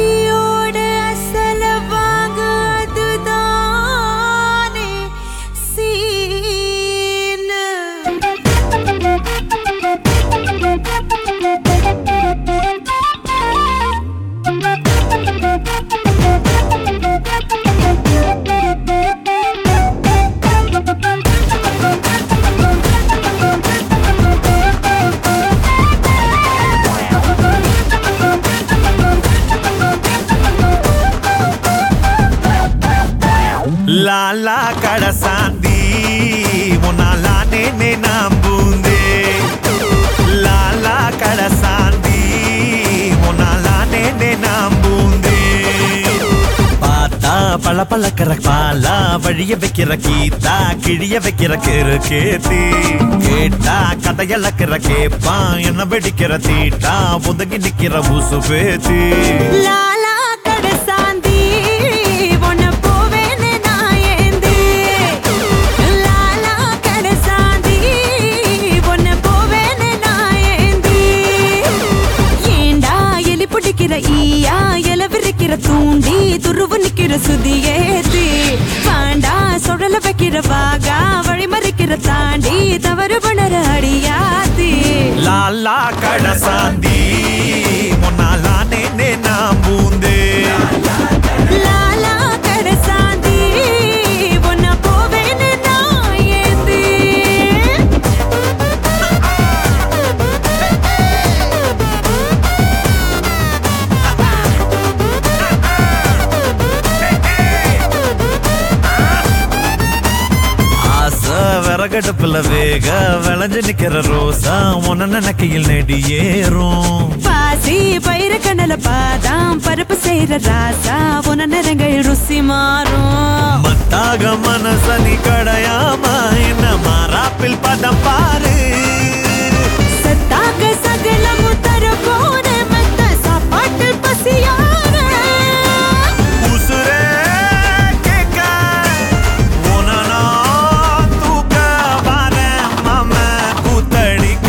அடியோட அசல வாங்க அதுதானே சீனு லாலா கடசாந்தி முன்னாலானே நே நம்புந்தே லாலா கடசாந்தி முன்னாலானே நே நம்புந்தே பார்த்தா பல பழக்கிற பாலா வழிய வைக்கிற கீதா கிழிய வைக்கிற கிரு கேத்தி கேட்டா கதையளக்கிற கேப்பா என்ன வெடிக்கிற தீட்டா ஒதுங்கி நிக்கிற ஊசு பேத்தி லாலா கடசாந்தி உன்னை போவேன்னு நான் ஏந்தி லாலா கடசாந்தி உன்னை போவேன்னு நான் ஏந்தி ஏண்டா எலி பிடிக்கிற ஈயா எல விரிக்கிற தூண்டி துருவு நிக்கிற சுதி ஏத்தி பாண்டா சுழல வைக்கிற வாகா வழி மறிக்கிற தாண்டி தவறு பண்ணற அடியாத்தி லாலா கடசாந்தி முன்னாலானே நே நம்புந்தே லாலா கடசாந்தி உன்னை போவேன்னு நான் ஏந்தி ஆசை விறகடுப்புல வேக விளைஞ்சு நிக்கிற ரோசா உன்ன நினைக்கையில் நெடி ஏறும் பாசி பயிர கண்ணல பாதாம் பருப்பு செய்யற ராசா உன நிறங்கள் ருசி மாறும் மத்தாக மனசனி கடையாம என்ன மாறாப்பில் பதம் பாரு சத்தாக சகலமும் தர போன மத்த சாப்பாட்டு பசியார உசுரே கேட்க உன்னை நான் தூக்க வரேன் மாம கூத்தடிக்க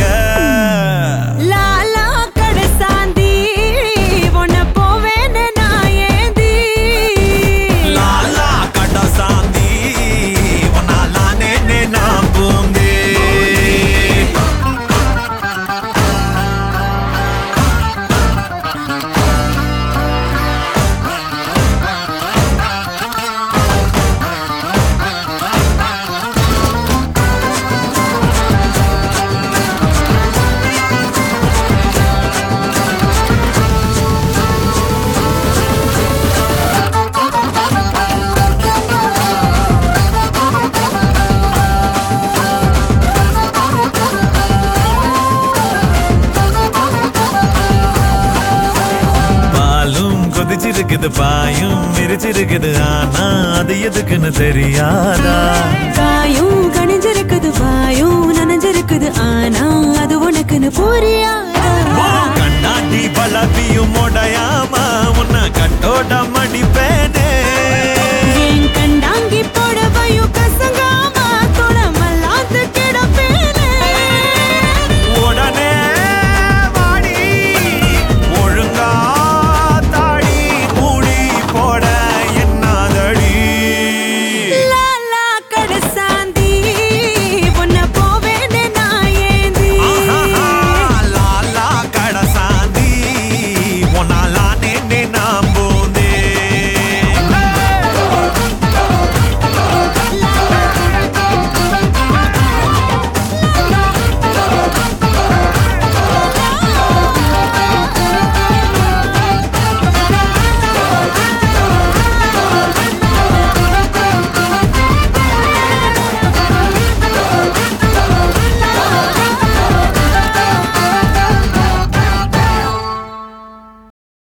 லாலா கடசாந்தி உன்னை போவேன்னு நான் ஏந்தி லாலா கடசாந்தி உன்னாலானே நே நம்புந்தே பாலும் கொதிச்சிருக்குது பாயும் விரிச்சிருக்குது ஆனா அது எதுக்குன்னு தெரியாதா காயும் கணிஞ்சிருக்குது வாயும் நனைஞ்சிருக்குது ஆனா அது உனக்குன்னு புரியாதா ஓ கண்ணாடி பழப்பியும் உடையாம உன்னை